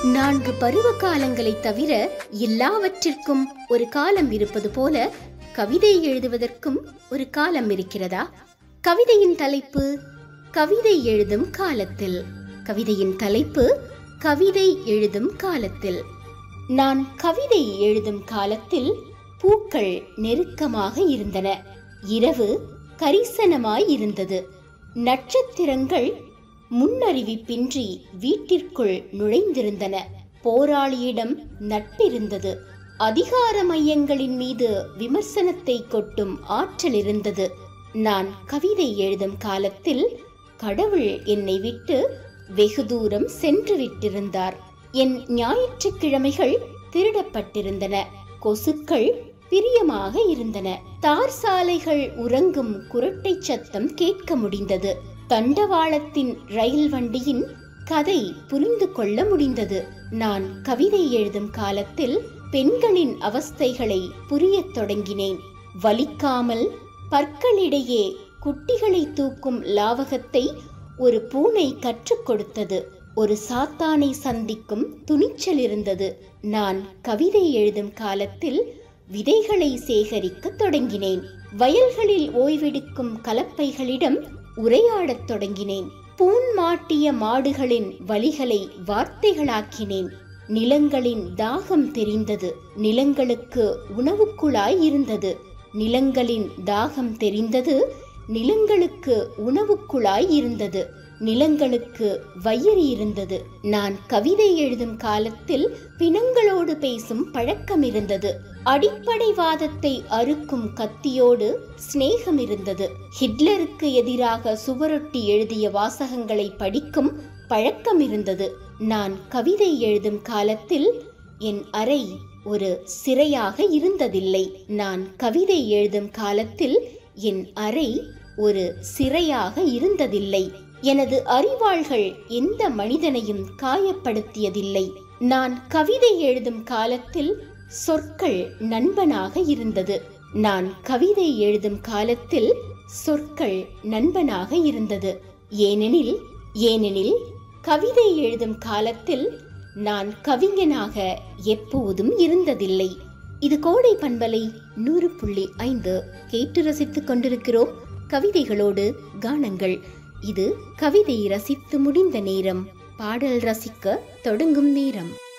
நான்கு பருவ காலங்களை தவிர எல்லாவற்றிற்கும் ஒரு காலம் இருப்பது போல கவிதை எழுதுவதற்கும் ஒரு காலம் இருக்கிறதா கவிதையின் தலைப்பு கவிதை எழுதும் காலத்தில் கவிதையின் தலைப்பு கவிதை எழுதும் காலத்தில் நான் கவிதை எழுதும் காலத்தில் பூக்கள் நெருக்கமாக இருந்தன இரவு கரிசனமாய் இருந்தது நட்சத்திரங்கள் முன்னறிவிப்பின்றி வீட்டிற்குள் நுழைந்திருந்தன போராளியிடம் நட்பிருந்தது அதிகார மையங்களின் மீது விமர்சனத்தை கொட்டும் ஆற்றல் இருந்தது நான் கவிதை எழுதும் காலத்தில் கடவுள் என்னை விட்டு வெகு தூரம் சென்று விட்டிருந்தார் என் ஞாயிற்றுக்கிழமைகள் திருடப்பட்டிருந்தன கொசுக்கள் பிரியமாக இருந்தன தார் சாலைகள் உறங்கும் குரட்டை சத்தம் கேட்க முடிந்தது தண்டவாளத்தின் ரயில் வண்டியின் கதை புரிந்து கொள்ள முடிந்தது நான் கவிதை எழுதும் காலத்தில் பெண்களின் அவஸ்தைகளை புரியத் தொடங்கினேன் வலிக்காமல் பற்களிடையே குட்டிகளை தூக்கும் லாவகத்தை ஒரு பூனை கற்றுக் கொடுத்தது ஒரு சாத்தானை சந்திக்கும் துணிச்சல் இருந்தது நான் கவிதை எழுதும் காலத்தில் விதைகளை சேகரிக்க தொடங்கினேன் வயல்களில் ஓய்வெடுக்கும் கலப்பைகளிடம் உரையாடத் தொடங்கினேன் பூன் மாட்டிய மாடுகளின் வலிகளை வார்த்தைகளாக்கினேன் நிலங்களின் தாகம் தெரிந்தது நிலங்களுக்கு உணவுக்குழாய் இருந்தது நிலங்களின் தாகம் தெரிந்தது நிலங்களுக்கு உணவுக்குழாய் இருந்தது நிலங்களுக்கு வயிறு இருந்தது நான் கவிதை எழுதும் காலத்தில் பிணங்களோடு பேசும் பழக்கம் இருந்தது அடிப்படைவாதத்தை அறுக்கும் கத்தியோடு சிநேகம் இருந்தது ஹிட்லருக்கு எதிராக சுவரொட்டி எழுதிய வாசகங்களை படிக்கும் பழக்கம் இருந்தது நான் கவிதை எழுதும் காலத்தில் என் அறை ஒரு சிறையாக இருந்ததில்லை நான் கவிதை எழுதும் காலத்தில் என் அறை ஒரு சிறையாக இருந்ததில்லை எனது அறிவாள்கள் எந்த மனிதனையும் காயப்படுத்தியதில்லை நான் கவிதை எழுதும் காலத்தில் சொற்கள் நண்பனாக இருந்தது நான் கவிதை எழுதும் காலத்தில் சொற்கள் நண்பனாக இருந்தது ஏனெனில் ஏனெனில் கவிதை எழுதும் காலத்தில் நான் கவிஞனாக எப்போதும் இருந்ததில்லை இது கோடை பண்பலை நூறு புள்ளி ஐந்து கேட்டு ரசித்துக் கொண்டிருக்கிறோம் கவிதைகளோடு கானங்கள் இது கவிதை ரசித்து முடிந்த நேரம் பாடல் ரசிக்க தொடங்கும் நேரம்